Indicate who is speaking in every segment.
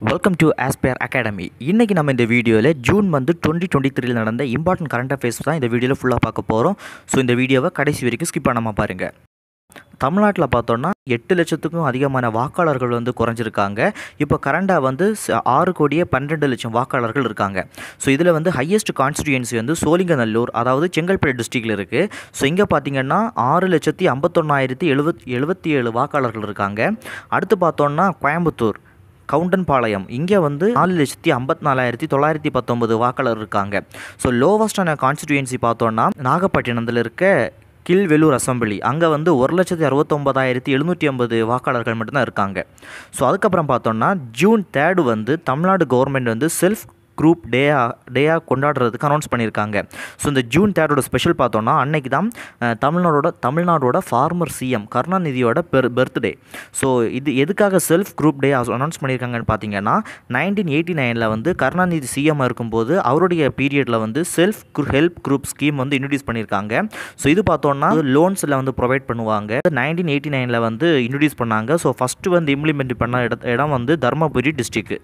Speaker 1: welcome to Aspire academy இன்றைக்கி நம்ம இந்த வீடியோவில் ஜூன் வந்து டுவெண்ட்டி டுவெண்ட்டி த்ரீல நடந்த இம்பார்ட்டன்ட் கரண்ட் அஃபேர்ஸ் தான் இந்த வீடியோவில் ஃபுல்லாக பார்க்க போகிறோம் ஸோ இந்த வீடியோவை கடைசி வரைக்கும் ஸ்கிப் பண்ணாமல் பாருங்கள் தமிழ்நாட்டில் பார்த்தோன்னா எட்டு லட்சத்துக்கும் அதிகமான வாக்காளர்கள் வந்து குறைஞ்சிருக்காங்க இப்போ கரண்டாக வந்து ச- ஆறு கோடியே பன்னெண்டு லட்சம் வாக்காளர்கள் இருக்காங்க ஸோ இதில் வந்து ஹையஸ்ட் கான்ஸ்டியூன்சி வந்து சோழிங்கநல்லூர் அதாவது செங்கல்பட்டு டிஸ்ட்ரிக்டில் இருக்குது ஸோ இங்கே பார்த்தீங்கன்னா ஆறு லட்சத்தி ஐம்பத்தொன்னாயிரத்தி எழுபத் எழுபத்தி ஏழு வாக்காளர்கள் இருக்காங்க அடுத்து பார்த்தோன்னா கோயம்புத்தூர் கவுண்டன்பாளையம் இங்கே வந்து நாலு லட்சத்தி ஐம்பத்தி நாலாயிரத்தி தொள்ளாயிரத்தி பத்தொன்பது வாக்காளர் இருக்காங்க ஸோ லோவஸ்டான கான்ஸ்டிடியூன்சி பார்த்தோன்னா நாகப்பட்டினத்தில் இருக்க கில்வெலூர் அசம்பிளி அங்கே வந்து ஒரு லட்சத்தி அறுபத்தொம்பதாயிரத்தி எழுநூற்றி ஐம்பது வாக்காளர்கள் மட்டும்தான் இருக்காங்க ஸோ அதுக்கப்புறம் பார்த்தோன்னா ஜூன் தேர்டு வந்து தமிழ்நாடு கவர்மெண்ட் வந்து செல்ஃப் குரூப் டேயா டேயாக கொண்டாடுறதுக்கு அனௌன்ஸ் பண்ணியிருக்காங்க ஸோ இந்த ஜூன் தேர்டோட ஸ்பெஷல் பார்த்தோன்னா அன்னைக்கு தான் அஹ், தமிழ்நாடோட தமிழ்நாடோட ஃபார்மர் சிஎம் கருணாநிதியோட பெர் பர்த்டே ஸோ இது எதுக்காக செல்ஃப் குரூப் டே அனௌன்ஸ் பண்ணியிருக்காங்கன்னு பார்த்தீங்கன்னா நைன்டீன் எயிட்டி நைனில் வந்து கருணாநிதி சிஎம் இருக்கும்போது அவருடைய பீரியடில் வந்து செல்ஃப் ஹெல்ப் குரூப் ஸ்கீம் வந்து இன்ட்ரடியூஸ் பண்ணியிருக்காங்க ஸோ இது பார்த்தோன்னா லோன்ஸில் வந்து ப்ரொவைட் பண்ணுவாங்க நைன்டீன் எயிட்டி நைனில் வந்து இன்ட்ரடியூஸ் பண்ணாங்க ஸோ ஃபஸ்ட்டு வந்து இம்ப்ளிமெண்ட் பண்ண இட இடம் வந்து தர்மபுரி டிஸ்ட்ரிக்ட்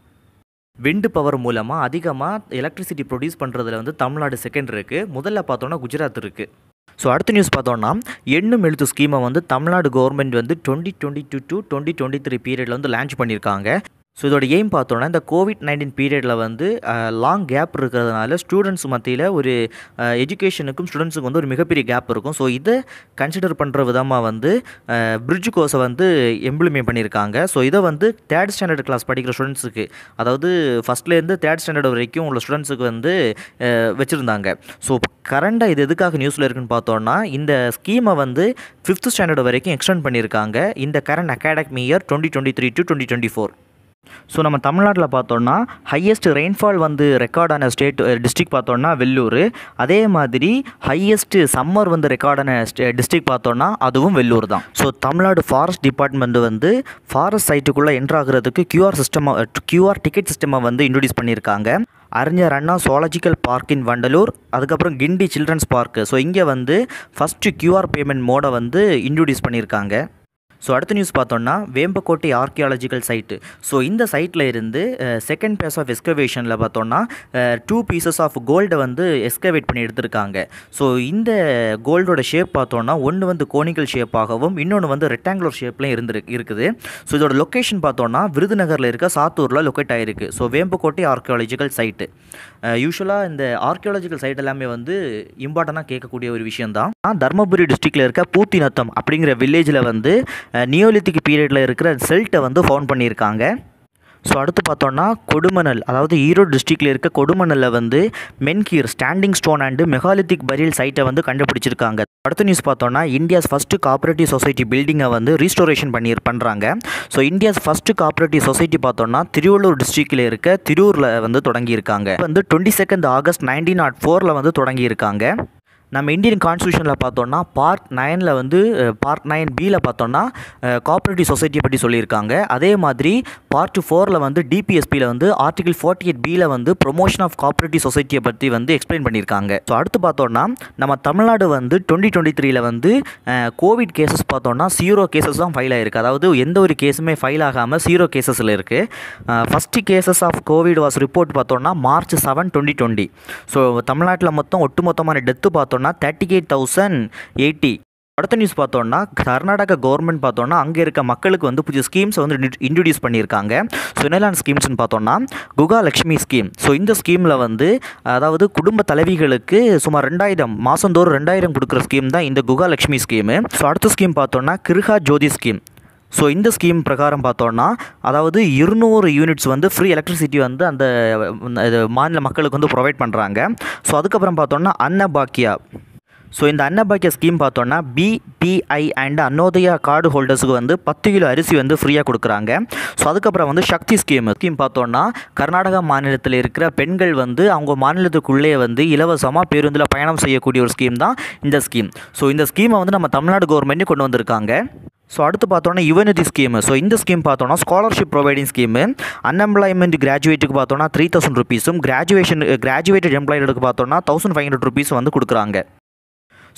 Speaker 1: விண்டு பவர் மூலமாக அதிகமாக எலக்ட்ரிசிட்டி ப்ரொடியூஸ் பண்ணுறதுல வந்து தமிழ்நாடு செகண்ட் இருக்குது முதல்ல பார்த்தோன்னா குஜராத் இருக்குது ஸோ அடுத்த நியூஸ் பார்த்தோன்னா எண்ணும் எழுத்து ஸ்கீமை வந்து தமிழ்நாடு கவர்மெண்ட் வந்து twenty twenty two to twenty twenty three பீரியடில் வந்து லான்ச் பண்ணியிருக்காங்க ஸோ இதோட எய்ம் பார்த்தோன்னா இந்த கோவிட் நைன்டீன் பீரியடில் வந்து லாங் கேப் இருக்கிறதுனால ஸ்டூடெண்ட்ஸ் மத்தியில் ஒரு எஜுகேஷனுக்கும் ஸ்டூடெண்ட்ஸுக்கு வந்து ஒரு மிகப்பெரிய கேப் இருக்கும் ஸோ இதை கன்சிடர் பண்ணுற விதமாக வந்து பிரிட்ஜ் கோர்ஸை வந்து இம்ப்ளிமெண்ட் பண்ணியிருக்காங்க ஸோ இதை வந்து தேர்ட் ஸ்டாண்டர்ட் கிளாஸ் படிக்கிற ஸ்டூடெண்ட்ஸுக்கு அதாவது ஃபஸ்ட்லேருந்து தேர்ட் ஸ்டாண்டர்ட் வரைக்கும் உள்ள ஸ்டூடெண்ட்ஸுக்கு வந்து வச்சுருந்தாங்க ஸோ கரண்டாக இது எதுக்காக நியூஸில் இருக்குன்னு பார்த்தோன்னா இந்த ஸ்கீமை வந்து ஃபிஃப்த் ஸ்டாண்டர்ட் வரைக்கும் எக்ஸ்டெண்ட் பண்ணியிருக்காங்க இந்த current academy year twenty twenty three to twenty twenty four so நம்ம தமிழ்நாட்டில் பார்த்தோன்னா ஹையஸ்ட் ரெயின்ஃபால் வந்து ரெக்கார்டான ஸ்டேட் டிஸ்ட்ரிக்ட் பார்த்தோன்னா வெள்ளூர் அதே மாதிரி ஹையஸ்ட் சம்மர் வந்து ரெக்கார்டான டிஸ்ட்ரிக்ட் பார்த்தோன்னா அதுவும் வெள்ளூர் தான் ஸோ தமிழ்நாடு ஃபாரஸ்ட் டிபார்ட்மெண்ட் வந்து ஃபாரஸ்ட் சைட்டுக்குள்ளே என்ட்ராகிறதுக்கு கியூஆர் சிஸ்டம் கியூஆர் டிக்கெட் சிஸ்டமை வந்து இன்ட்ரடியூஸ் பண்ணியிருக்காங்க அறிஞர் Anna zoological park in Vandalur அதுக்கப்புறம் கிண்டி சில்ட்ரன்ஸ் பார்க்கு ஸோ இங்கே வந்து ஃபஸ்ட்டு கியூஆர் பேமெண்ட் மோடை வந்து இன்ட்ரடியூஸ் பண்ணியிருக்காங்க ஸோ அடுத்த நியூஸ் பார்த்தோன்னா வேம்பக்கோட்டை ஆர்கியாலஜிக்கல் சைட்டு ஸோ இந்த சைட்டில் இருந்து செகண்ட் பேஸ் ஆஃப் எஸ்கவேஷனில் பார்த்தோன்னா டூ பீசஸ் ஆஃப் கோல்டை வந்து எஸ்கவேட் பண்ணி எடுத்திருக்காங்க ஸோ இந்த கோல்டோட ஷேப் பார்த்தோன்னா ஒன்று வந்து கோனிக்கல் ஷேப்பாகவும் இன்னொன்று வந்து ரெக்டாங்குலர் ஷேப்லையும் இருந்து இருக்குது ஸோ இதோட லொக்கேஷன் பார்த்தோன்னா விருதுநகரில் இருக்க சாத்தூரில் லொக்கேட் ஆகிருக்கு ஸோ வேம்பக்கோட்டை ஆர்கியாலஜிக்கல் சைட்டு யூஸ்வலாக இந்த ஆர்கியாலஜிக்கல் சைட் எல்லாமே வந்து இம்பார்ட்டண்ட்டாக கேட்கக்கூடிய ஒரு விஷயம் தான் தர்மபுரி டிஸ்ட்ரிக்டில் இருக்க பூத்திநத்தம் அப்படிங்கிற வில்லேஜில் வந்து நியோலித்திக் பீரியடில் இருக்கிற செல்ட்டை வந்து ஃபவுண்ட் பண்ணியிருக்காங்க ஸோ அடுத்து பார்த்தோன்னா கொடுமணல் அதாவது ஈரோடு டிஸ்ட்ரிக்டில் இருக்க கொடுமணலில் வந்து menhir standing stone and megalithic burial சைட்டை வந்து கண்டுபிடிச்சிருக்காங்க அடுத்த நியூஸ் பார்த்தோன்னா இந்தியாஸ் ஃபஸ்ட்டு காப்பரேட்டிவ் சொசைட்டி பில்டிங்கை வந்து ரீஸ்டோரேஷன் பண்ணி பண்ணுறாங்க so India's first cooperative society பார்த்தோன்னா திருவள்ளூர் டிஸ்ட்ரிக்டில் இருக்க திருவூரில் வந்து தொடங்கியிருக்காங்க வந்து twenty second August nineteen nought ஃபோரில் வந்து தொடங்கியிருக்காங்க நம்ம இந்தியன் கான்ஸ்டியூஷனில் பார்த்தோன்னா பார்ட் நைனில் வந்து பார்ட் நைன் பியில் பார்த்தோன்னா கோஆப்ரேட்டிவ் சொசைட்டியை பற்றி சொல்லியிருக்காங்க அதே மாதிரி பார்ட் ஃபோரில் வந்து டிபிஎஸ்பியில் வந்து ஆர்டிகல் ஃபார்ட்டி எயிட் பியில் வந்து ப்ரொமோஷன் ஆஃப் கோஆப்ரேட்டிவ் சொசைட்டியை பற்றி வந்து எக்ஸ்பிளைன் பண்ணியிருக்காங்க ஸோ அடுத்து பார்த்தோன்னா நம்ம தமிழ்நாடு வந்து டுவெண்ட்டி டுவெண்ட்டி த்ரீல வந்து கோவிட் கேசஸ் பார்த்தோன்னா ஜீரோ கேசஸ் தான் ஃபைல் ஆயிருக்கு அதாவது எந்த ஒரு கேஸுமே ஃபைல் ஆகாமல் ஜீரோ கேசஸில் இருக்குது first cases of COVID was report பார்த்தோன்னா March seven twenty twenty so தமிழ்நாட்டில் மொத்தம் ஒட்டுமொத்தமான டெத்து பார்த்தோன்னா தேர்ட்டி எயிட் தௌசண்ட் எயிட்டி அடுத்த நியூஸ் பார்த்தோன்னா கர்நாடகா கவர்மெண்ட் பார்த்தோன்னா அங்கே இருக்க மக்களுக்கு வந்து புதிய ஸ்கீம்ஸை வந்து இன்ட்ரடியூஸ் பண்ணியிருக்காங்க ஸோ என்னெல்லாம் ஸ்கீம்ஸ்னு பார்த்தோன்னா குகா லக்ஷ்மி ஸ்கீம் ஸோ இந்த ஸ்கீமில் வந்து அதாவது குடும்ப தலைவிகளுக்கு சுமார் ரெண்டாயிரம் மாதந்தோறும் ரெண்டாயிரம் கொடுக்குற ஸ்கீம் தான் இந்த குகா லக்ஷ்மி ஸ்கீமு ஸோ அடுத்த ஸ்கீம் பார்த்தோன்னா கிருஹா ஜோதி ஸ்கீம் ஸோ இந்த ஸ்கீம் பிரகாரம் பார்த்தோன்னா அதாவது இருநூறு யூனிட்ஸ் வந்து ஃப்ரீ எலக்ட்ரிசிட்டி வந்து அந்த இது மாநில மக்களுக்கு வந்து ப்ரொவைட் பண்ணுறாங்க ஸோ அதுக்கப்புறம் பார்த்தோன்னா அன்னபாக்கியா ஸோ இந்த அன்னபாக்கிய ஸ்கீம் பார்த்தோன்னா பிபிஐ அண்ட் அன்னோதயா கார்டு ஹோல்டர்ஸுக்கு வந்து பத்து கிலோ அரிசி வந்து ஃப்ரீயாக கொடுக்குறாங்க ஸோ அதுக்கப்புறம் வந்து சக்தி ஸ்கீம் ஸ்கீம் பார்த்தோன்னா கர்நாடகா மாநிலத்தில் இருக்கிற பெண்கள் வந்து அவங்க மாநிலத்துக்குள்ளே வந்து இலவசமாக பேருந்தில் பயணம் செய்யக்கூடிய ஒரு ஸ்கீம் தான் இந்த ஸ்கீம் ஸோ இந்த ஸ்கீமை வந்து நம்ம தமிழ்நாடு கவர்மெண்ட்டே கொண்டு வந்திருக்காங்க ஸோ அடுத்து பார்த்தோன்னா யுவநிதி ஸ்கீம் ஸோ இந்த ஸ்கீம் பார்த்தோன்னா ஸ்காலர்ஷிப் ப்ரொவைடிங் ஸ்கீமு அன்எம்ப்ளாய்மெண்ட் கிராஜுவேட்டுக்கு பார்த்தோன்னா த்ரீ தௌசண்ட் ருபீஸும் கிராஜுவேஷன் கிராஜுவேட்டட் எம்ப்ளாய்டுக்கு பார்த்தோன்னா தௌசண்ட் ஃபைவ் ஹண்ட்ரட் ருபீஸ் வந்து கொடுக்குறாங்க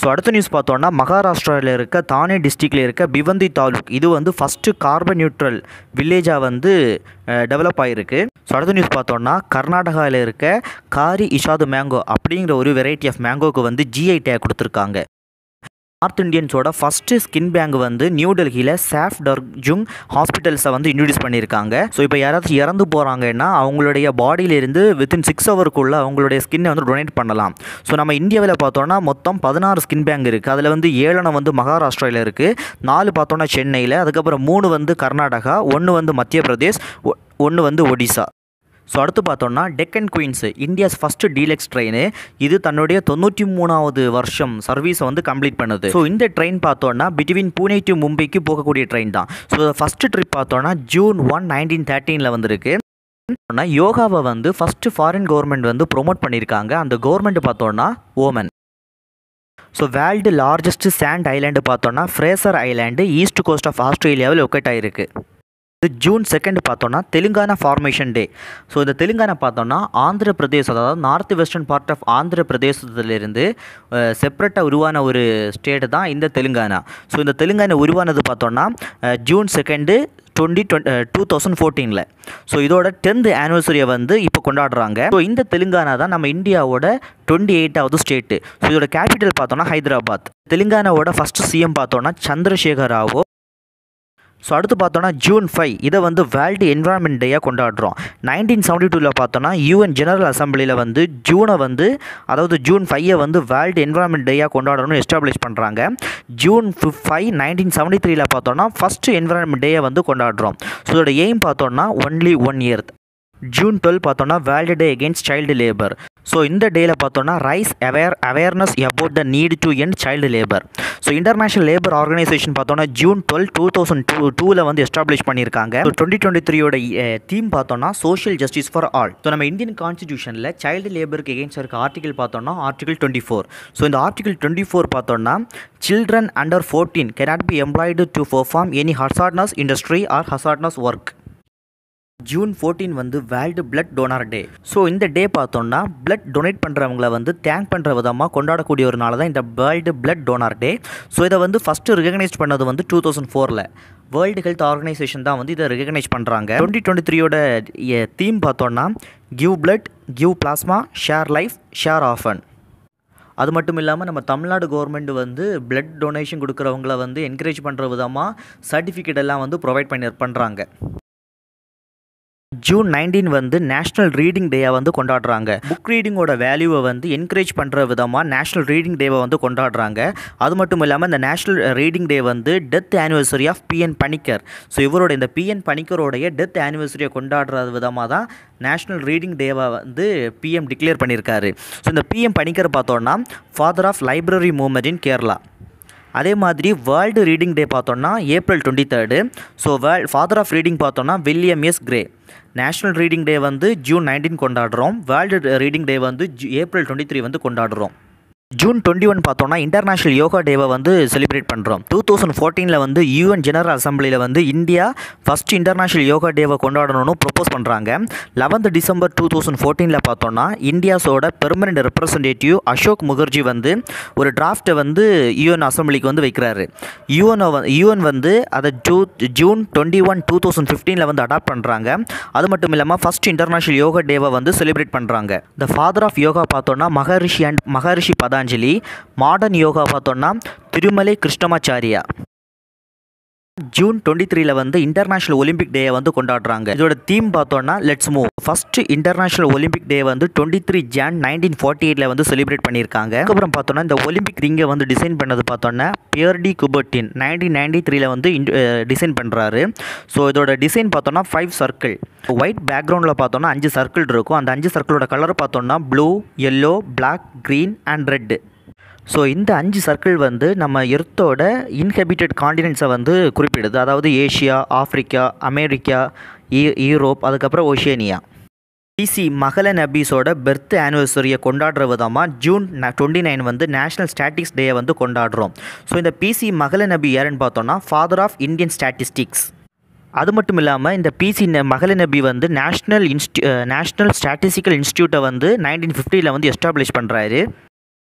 Speaker 1: ஸோ அடுத்த நியூஸ் பார்த்தோன்னா மகாராஷ்டிராவில் இருக்க தானே டிஸ்ட்ரிக்டில் இருக்க பிவந்தி தாலுக் இது வந்து ஃபஸ்ட்டு கார்பன் நியூட்ரல் வில்லேஜாக வந்து டெவலப் ஆகிருக்கு ஸோ அடுத்த நியூஸ் பார்த்தோன்னா கர்நாடகாவில் இருக்க காரி இஷாது மேங்கோ அப்படிங்கிற ஒரு வெரைட்டி ஆஃப் மேங்கோக்கு வந்து ஜிஐ டேக் கொடுத்துருக்காங்க நார்த் இந்தியன்ஸோட ஃபஸ்ட்டு ஸ்கின் பேங்க் வந்து நியூ டெல்லியில் சாஃப் டர்ஜுங் ஹாஸ்பிட்டல்ஸை வந்து இன்ட்ரடியூஸ் பண்ணியிருக்காங்க ஸோ இப்போ யாராவது இறந்து போகிறாங்கன்னா அவங்களுடைய பாடியிலிருந்து வித்தின் சிக்ஸ் ஹவருக்குள்ளே அவங்களுடைய ஸ்கின்னை வந்து டொனேட் பண்ணலாம் ஸோ நம்ம இந்தியாவில் பார்த்தோன்னா மொத்தம் பதினாறு ஸ்கின் பேங்க் இருக்குது அதில் வந்து ஏழனம் வந்து மகாராஷ்டிராவில் இருக்குது நாலு பார்த்தோன்னா சென்னையில் அதுக்கப்புறம் மூணு வந்து கர்நாடகா ஒன்று வந்து மத்திய பிரதேஷ் ஒன்று வந்து ஒடிசா ஸோ அடுத்து பார்த்தோன்னா Deccan Queen's India's first deluxe train இது தன்னுடைய தொண்ணூற்றி மூணாவது வருஷம் சர்வீஸை வந்து கம்ப்ளீட் பண்ணுது ஸோ இந்த ட்ரெயின் பார்த்தோன்னா பிட்வீன் பூனே டு மும்பைக்கு போகக்கூடிய ட்ரெயின் தான் ஸோ ஃபஸ்ட்டு ட்ரிப் பார்த்தோன்னா ஜூன் ஒன் நைன்டீன் தேர்ட்டீனில் வந்திருக்கு யோகாவை வந்து ஃபஸ்ட்டு ஃபாரின் கவர்மெண்ட் வந்து ப்ரொமோட் பண்ணியிருக்காங்க அந்த கவர்மெண்ட் பார்த்தோன்னா Oman so world largest sand island பார்த்தோன்னா Fraser island east coast of ஆஸ்திரேலியாவில் லொக்கேட் ஆகிருக்கு இது ஜூன் செகண்ட் பார்த்தோன்னா தெலுங்கானா ஃபார்மேஷன் டே ஸோ இந்த தெலுங்கானா பார்த்தோன்னா ஆந்திர பிரதேஷ் அதாவது north western part of Andhra பிரதேசத்துலேருந்து செப்பரேட்டாக உருவான ஒரு ஸ்டேட்டு தான் இந்த தெலுங்கானா ஸோ இந்த தெலுங்கானா உருவானது பார்த்தோன்னா June second twenty twenty two thousand ஃபோர்டீனில் ஸோ இதோட டென்த் ஆனிவர்சரியை வந்து இப்போ கொண்டாடுறாங்க ஸோ இந்த தெலுங்கானா தான் நம்ம இந்தியாவோட டுவெண்ட்டி எயிட்டாவது ஸ்டேட்டு ஸோ இதோட கேபிட்டல் பார்த்தோன்னா ஹைதராபாத் தெலுங்கானாவோட ஃபஸ்ட்டு சிஎம் பார்த்தோன்னா சந்திரசேகர் ராவோ ஸோ அடுத்து பார்த்தோன்னா ஜூன் ஃபைவ் இதை வந்து வேர்ல்டு என்வரான்மெண்ட் டேயாக கொண்டாடுறோம் நைன்டீன் செவன்டி டூவில் பார்த்தோன்னா யூஎன் ஜெனரல் அசம்பிளியில் வந்து ஜூனை வந்து அதாவது ஜூன் ஃபைவை வந்து வேர்ல்டு என்வரான்மெண்ட் டேயாக கொண்டாடணும்னு எஸ்டாப்ளிஷ் பண்ணுறாங்க ஜூன் ஃபைவ் நைன்டீன் செவன்டி த்ரீல பார்த்தோன்னா ஃபஸ்ட்டு என்வரான்மெண்ட் டேயை வந்து கொண்டாடுறோம் ஸோ இதோட எய்ம் பார்த்தோன்னா only one year June twelve பார்த்தோன்னா world day against child labour so இந்த டேயில் பார்த்தோன்னா raise aware awareness about the need to end child labour so international labour organisation பார்த்தோன்னா June twelve two thousand two டூவில் வந்து establish பண்ணியிருக்காங்க so twenty twenty த்ரீயோட theme பார்த்தோன்னா social justice for all so நம்ம இந்தியன் கான்ஸ்டியூஷனில் சைல்டு லேபருக்கு against இருக்க ஆர்டிகல் பார்த்தோன்னா ஆர்டிகல் டுவெண்ட்டி ஃபோர் ஸோ இந்த ஆர்டிகல் டுவெண்ட்டி ஃபோர் பார்த்தோன்னா children under fourteen cannot be employed to perform any hazardous industry or hazardous work June fourteen வந்து world blood donor day so இந்த day பார்த்தோம்னா blood donate பண்ணுறவங்கள வந்து thank பண்ணுற விதமாக கொண்டாடக்கூடிய ஒரு நாள் தான் இந்த world blood donor day so இதை வந்து ஃபஸ்ட்டு ரெகனைஸ் பண்ணது வந்து டூ தௌசண்ட் ஃபோரில் வேர்ல்டு ஹெல்த் ஆர்கனைசேஷன் தான் வந்து இதை ரெகனைஸ் பண்ணுறாங்க டுவெண்ட்டி டுவெண்ட்டி த்ரீயோட தீம் பார்த்தோன்னா give blood give plasma share life share often அது மட்டும் இல்லாமல் நம்ம தமிழ்நாடு கவர்மெண்ட் வந்து பிளட் டொனேஷன் கொடுக்குறவங்கள வந்து என்கரேஜ் பண்ணுற விதமாக சர்டிஃபிகேட் எல்லாம் வந்து ப்ரொவைட் பண்ணி பண்ணுறாங்க ஜூன் நைன்டீன் வந்து நேஷ்னல் ரீடிங் டேயை வந்து கொண்டாடுறாங்க புக் ரீடிங்கோட வேல்யூவை வந்து என்கரேஜ் பண்ணுற விதமாக நேஷ்னல் ரீடிங் டேவை வந்து கொண்டாடுறாங்க அது மட்டும் இல்லாமல் இந்த நேஷ்னல் ரீடிங் டே வந்து death anniversary of PN Panicker so இவரோட இந்த பிஎன் பணிக்கரோடைய டெத் ஆனிவர்சரியை கொண்டாடுற விதமாக தான் நேஷ்னல் ரீடிங் டேவை வந்து பிஎம் டிக்ளேர் பண்ணியிருக்காரு ஸோ இந்த பிஎம் பணிக்கர் பார்த்தோன்னா father of library movement in Kerala அதே மாதிரி வேர்ல்டு ரீடிங் டே பார்த்தோன்னா April twenty third so world father of reading பார்த்தோன்னா William S Gray national reading day வந்து ஜூன் நைன்டீன் கொண்டாடுறோம் வேர்ல்டு ரீடிங் டே வந்து ஏப்ரல் டுவெண்ட்டி த்ரீ வந்து கொண்டாடுறோம் ஜூன் டுவெண்ட்டி ஒன் பார்த்தோன்னா இன்டர்நேஷனல் யோகா டேவை வந்து செலிப்ரேட் பண்ணுறோம் டூ தௌசண்ட் ஃபோர்டீனில் வந்து யூஎன் ஜெனரல் அசம்பிளியில் வந்து இந்தியா ஃபஸ்ட் இன்டர்நேஷனல் யோகா டேவை கொண்டாடணும்னு ப்ரொப்போஸ் பண்ணுறாங்க லெவன்த் டிசம்பர் டூ தௌசண்ட் ஃபோர்டீனில் பார்த்தோன்னா இந்தியாஸோட பெர்மனெண்ட் ரெப்ரசன்டேட்டிவ் அசோக் முகர்ஜி வந்து ஒரு டிராஃப்ட்டை வந்து யூஎன் அசம்பிளிக்கு வந்து வைக்கிறாரு யூஎன் யூஎன் வந்து அதை ஜூ June twenty one two thousand ஃபிஃப்டீனில் வந்து அடாப்ட் பண்ணுறாங்க அது மட்டும் இல்லாமல் ஃபஸ்ட் இன்டர்நேஷனல் யோகா டேவை வந்து செலிப்ரேட் பண்ணுறாங்க த ஃபாதர் ஆஃப் யோகா பார்த்தோன்னா Maharishi and Maharishi Patanjali modern yoga பார்த்தோன்னா திருமலை கிருஷ்ணமாச்சாரியா ஜூன் டுவெண்ட்டி த்ரீல வந்து இன்டர்நேஷனல் ஒலிம்பிக் டேயை வந்து கொண்டாடுறாங்க இதோட தீம் பார்த்தோன்னா let's move first international Olympic day வந்து twenty three June nineteen forty எயிட்டில் வந்து செலிப்ரேட் பண்ணியிருக்காங்க அதுக்கப்புறம் பார்த்தோன்னா இந்த ஒலிம்பிக் ரிங்கை வந்து டிசைன் பண்ணது பார்த்தோன்னா பியர்டி குபர்டின் நைன்டீன் நைன்டி த்ரீல வந்து டிசைன் பண்ணுறாரு ஸோ இதோட டிசைன் பார்த்தோன்னா ஃபைவ் சர்க்கிள் ஒயிட் பேக்ரவுண்டில் பார்த்தோன்னா அஞ்சு சர்க்கிள் இருக்கும் அந்த அஞ்சு சர்க்கிளோட கலர் பார்த்தோன்னா blue yellow black green and red so இந்த அஞ்சு சர்க்கிள் வந்து நம்ம எர்த்தோட இன்ஹெபிட்டட் காண்டினென்ட்ஸை வந்து குறிப்பிடுது அதாவது ஏஷியா ஆஃப்ரிக்கா அமெரிக்கா ஈ ஈரோப் அதுக்கப்புறம் ஓஷியனியா பிசி மகள நபீஸோட பெர்த் ஆனிவர்சரியை கொண்டாடுற விதமாக ஜூன் டுவெண்ட்டி நைன் வந்து நேஷனல் ஸ்டாட்டிக்ஸ் டேயை வந்து கொண்டாடுறோம் ஸோ இந்த பிசி மகள நபி யாருன்னு பார்த்தோன்னா ஃபாதர் ஆஃப் இந்தியன் ஸ்டாட்டிஸ்டிக்ஸ் அது மட்டும் இல்லாமல் இந்த பிசி மகள நபி வந்து நேஷ்னல் இன்ஸ்டி நேஷ்னல் ஸ்டாட்டிஸ்டிக்கல் இன்ஸ்டியூட்டை வந்து நைன்டீன் ஃபிஃப்டியில் வந்து எஸ்டாப்ளிஷ் பண்ணுறாரு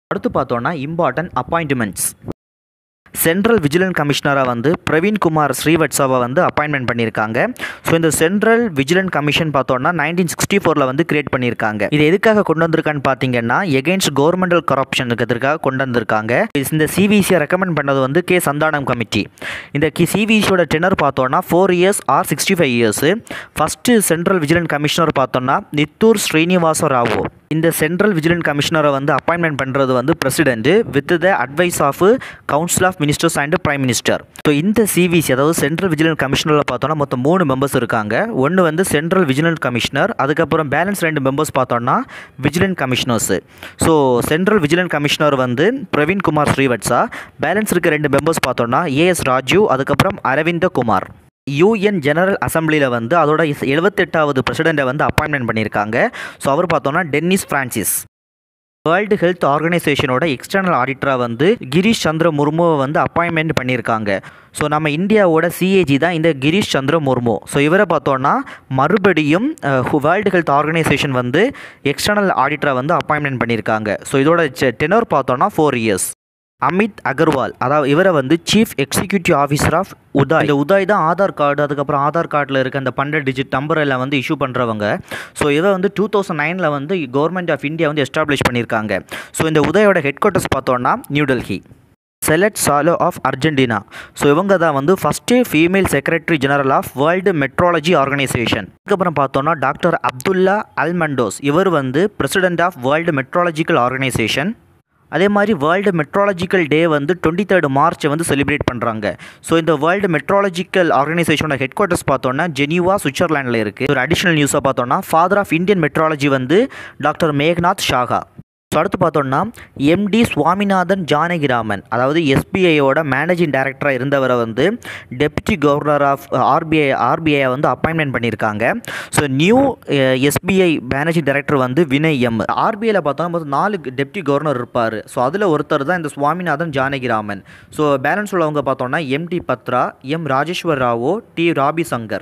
Speaker 1: அடுத்து பார்த்தோன்னா இம்பார்ட்டன்ட் அப்பாயின்மெண்ட்ஸ் சென்ட்ரல் விஜிலன்ட் கமிஷனராக வந்து பிரவீன்குமார் ஸ்ரீவத்சவா வந்து அப்பாயின்மெண்ட் பண்ணியிருக்காங்க ஸோ இந்த சென்ட்ரல் விஜிலன்ட் கமிஷன் பார்த்தோன்னா நைன்டீன் சிக்ஸ்டி ஃபோரில் வந்து கிரியேட் பண்ணியிருக்காங்க இது எதுக்காக கொண்டு வந்திருக்கான்னு பார்த்தீங்கன்னா எகெயின்ஸ்ட் கவர்மெண்டல் கரப்ஷன் இருக்கிறதுக்காக கொண்டு வந்திருக்காங்க இந்த சிவிசியை ரெக்கமெண்ட் பண்ணது வந்து கே சந்தானம் கமிட்டி இந்த கி சிவிசியோட டெனர் பார்த்தோன்னா four years or sixty five years first central vigilant commissioner பார்த்தோன்னா நித்தூர் ஸ்ரீனிவாச ராவோ இந்த சென்ட்ரல் விஜிலன்ட் கமிஷனரை வந்து அப்பாயின்மெண்ட் பண்ணுறது வந்து president with the advice of council of ministers and prime minister so இந்த சிவிசி அதாவது சென்ட்ரல் விஜிலன்ட் கமிஷனரில் பார்த்தோன்னா மொத்தம் மூணு மெம்பர்ஸ் இருக்காங்க ஒன்று வந்து சென்ட்ரல் விஜிலன்ட் கமிஷனர் அதுக்கப்புறம் பேலன்ஸ் ரெண்டு மெம்பர்ஸ் பார்த்தோன்னா vigilant commissioners so central vigilant commissioner வந்து பிரவீன் குமார் ஸ்ரீவத்சா பேலன்ஸ் இருக்க ரெண்டு மெம்பர்ஸ் பார்த்தோன்னா ஏஎஸ் ராஜு அதுக்கப்புறம் அரவிந்த குமார் யூஎன் ஜெனரல் அசம்பிளியில் வந்து அதோட எழுபத்தெட்டாவது பிரசிடெண்ட்டை வந்து அப்பாயின்மெண்ட் பண்ணியிருக்காங்க ஸோ அவர் பார்த்தோன்னா டென்னிஸ் ஃப்ரான்சிஸ் வேர்ல்டு ஹெல்த் ஆர்கனைசேஷனோட எக்ஸ்டர்னல் ஆடிட்டராக வந்து கிரீஷ் சந்திர முர்முவை வந்து அப்பாயின்மெண்ட் பண்ணியிருக்காங்க ஸோ நம்ம இந்தியாவோட சிஏஜி தான் இந்த கிரீஷ் சந்திர முர்மு ஸோ இவரை பார்த்தோன்னா மறுபடியும் வேர்ல்டு ஹெல்த் ஆர்கனைசேஷன் வந்து எக்ஸ்டர்னல் ஆடிட்டராக வந்து அப்பாயின்மெண்ட் பண்ணியிருக்காங்க ஸோ இதோட டெனோர் பார்த்தோன்னா ஃபோர் இயர்ஸ் அமித் அகர்வால் அதாவது இவரை வந்து சீஃப் எக்ஸிக்யூட்டிவ் ஆஃபீஸர் ஆஃப் உதாய் இந்த உதாய் தான் ஆதார் கார்டு அதுக்கப்புறம் ஆதார் கார்டில் இருக்க அந்த பன்னெண்டு டிஜிட் நம்பர் எல்லாம் வந்து இஷ்யூ பண்ணுறவங்க ஸோ இதை வந்து டூ தௌசண்ட் நைனில் வந்து கவர்மெண்ட் ஆஃப் இந்தியா வந்து எஸ்டாப்ளிஷ் பண்ணியிருக்காங்க ஸோ இந்த உதயோட ஹெட் குவார்ட்டர்ஸ் பார்த்தோன்னா new Delhi Celeste Saulo of Argentina so இவங்க தான் வந்து first female secretary general of world metrology organization அதுக்கப்புறம் பார்த்தோன்னா டாக்டர் அப்துல்லா அல்மண்டோஸ் இவர் வந்து president of world metrological organization அதே மாதிரி வேர்ல்டு மெட்ராலஜிக்கல் டே வந்து டுவெண்ட்டி தேர்ட் மார்ச்சை வந்து செலிப்ரேட் பண்ணுறாங்க ஸோ இந்த வேர்ல்டு மெட்ராலஜிக்கல் ஆர்கனைசேஷனோட ஹெட் குவார்ட்டர்ஸ் பார்த்தோன்னா ஜெனிவா சுவிட்சர்லாண்டில் இருக்குது ஒரு அடிஷனல் நியூஸாக பார்த்தோன்னா ஃபாதர் ஆஃப் இந்தியன் மெட்ராலஜி வந்து டாக்டர் மேக்நாத் ஷாகா ஸோ அடுத்து பார்த்தோன்னா எம்டி சுவாமிநாதன் ஜானகிராமன் அதாவது எஸ்பிஐயோட மேனேஜிங் டைரக்டராக இருந்தவரை வந்து deputy governor of RBI RBI வந்து அப்பாயின்மெண்ட் பண்ணியிருக்காங்க so new SBI managing director வந்து வினய் எம் ஆர்பிஐயில் பார்த்தோன்னா மொத்தம் நாலு டெப்டி கவர்னர் இருப்பார் ஸோ அதில் ஒருத்தர் தான் இந்த சுவாமிநாதன் ஜானகிராமன் ஸோ பேலன்ஸ் உள்ளவங்க பார்த்தோன்னா MD Patra M Rajeshwar Rao T Rabi Sankar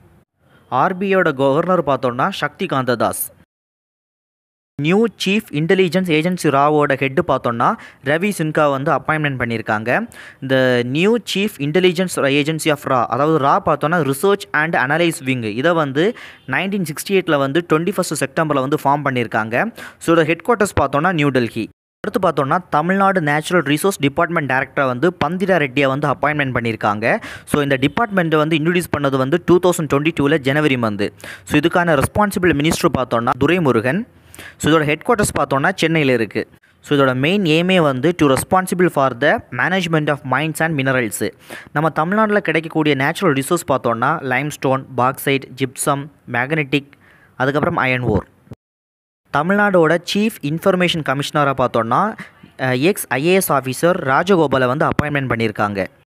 Speaker 1: ஆர்பிஐயோட கவர்னர் பார்த்தோன்னா Shakti Kantadas new chief intelligence agency ராவோட ஹெட்டு பார்த்தோன்னா ரவி சின்கா வந்து அப்பாயின்மெண்ட் பண்ணியிருக்காங்க இந்த new chief intelligence agency of ரா அதாவது ரா பார்த்தோன்னா ரிசர்ச் அண்ட் அனலைஸ் விங் இதை வந்து நைன்டீன் சிக்ஸ்டி எயிட்டில் வந்து டுவெண்ட்டி ஃபஸ்ட் செப்டம்பரில் வந்து ஃபார்ம் பண்ணியிருக்காங்க ஸோ இதோட ஹெட் குவார்ட்டர்ஸ் பார்த்தோன்னா நியூ டெல்லி அடுத்து பார்த்தோம்னா தமிழ்நாடு நேச்சுரல் ரிசோர்ஸ் டிபார்ட்மெண்ட் டேரக்டரை வந்து பந்திரா ரெட்டியை வந்து அப்பாயின்மெண்ட் பண்ணியிருக்காங்க ஸோ இந்த டிபார்ட்மெண்ட்டை வந்து இன்ட்ரடியூஸ் பண்ணது வந்து டூ தௌசண்ட் டுவெண்ட்டி டூவில் ஜனவரி மந்த் ஸோ இதுக்கான ரெஸ்பான்சிபிள் மினிஸ்டர் பார்த்தோன்னா துரைமுருகன் ஸோ இதோட ஹெட் குவார்ட்டர்ஸ் பார்த்தோன்னா சென்னையில் இருக்குது ஸோ இதோட மெயின் எய்மே வந்து to responsible for the management of mines and minerals நம்ம தமிழ்நாட்டில் கிடைக்கக்கூடிய நேச்சுரல் ரிசோர்ஸ் பார்த்தோன்னா லைம்ஸ்டோன் பாக்சைட் ஜிப்சம் மேக்னெட்டிக் அதுக்கப்புறம் அயன் ஓர் தமிழ்நாடோட சீஃப் இன்ஃபர்மேஷன் கமிஷனராக பார்த்தோன்னா எக்ஸ் ஐஏஎஸ் ஆஃபீஸர் ராஜகோபாலை வந்து அப்பாயின்மெண்ட் பண்ணியிருக்காங்க